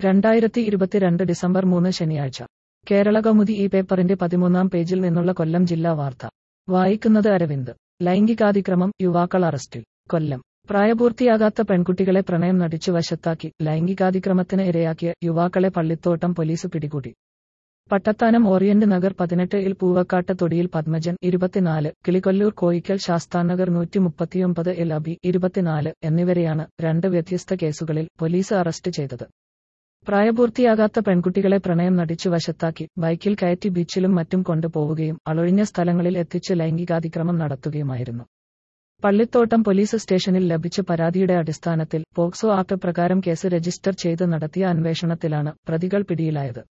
രണ്ടായിരത്തി ഇരുപത്തിരണ്ട് ഡിസംബർ മൂന്ന് ശനിയാഴ്ച കേരള കൗമുദി ഈ പേപ്പറിന്റെ പതിമൂന്നാം പേജിൽ നിന്നുള്ള കൊല്ലം ജില്ലാ വാർത്ത വായിക്കുന്നത് അരവിന്ദ് ലൈംഗികാതിക്രമം യുവാക്കൾ അറസ്റ്റിൽ കൊല്ലം പ്രായപൂർത്തിയാകാത്ത പെൺകുട്ടികളെ പ്രണയം നടിച്ചു വശത്താക്കി ലൈംഗികാതിക്രമത്തിന് ഇരയാക്കിയ യുവാക്കളെ പള്ളിത്തോട്ടം പോലീസ് പിടികൂടി പട്ടത്താനം ഓറിയന്റ് നഗർ പതിനെട്ട് ഇൽ പൂവക്കാട്ട് തൊടിയിൽ പത്മജൻ ഇരുപത്തിനാല് കിളികൊല്ലൂർ കോയിക്കൽ ശാസ്താനഗർ നൂറ്റി മുപ്പത്തിയൊമ്പത് എൽ അബി ഇരുപത്തിനാല് എന്നിവരെയാണ് രണ്ട് വ്യത്യസ്ത കേസുകളിൽ പോലീസ് അറസ്റ്റ് ചെയ്തത് പ്രായപൂർത്തിയാകാത്ത പെൺകുട്ടികളെ പ്രണയം നടിച്ചു വശത്താക്കി ബൈക്കിൽ കയറ്റി ബീച്ചിലും മറ്റും കൊണ്ടുപോവുകയും അളൊഴിഞ്ഞ സ്ഥലങ്ങളിൽ എത്തിച്ച് ലൈംഗികാതിക്രമം നടത്തുകയുമായിരുന്നു പള്ളിത്തോട്ടം പോലീസ് സ്റ്റേഷനിൽ ലഭിച്ച പരാതിയുടെ അടിസ്ഥാനത്തിൽ പോക്സോ ആക്ട് പ്രകാരം കേസ് രജിസ്റ്റർ ചെയ്ത് നടത്തിയ അന്വേഷണത്തിലാണ് പ്രതികൾ പിടിയിലായത്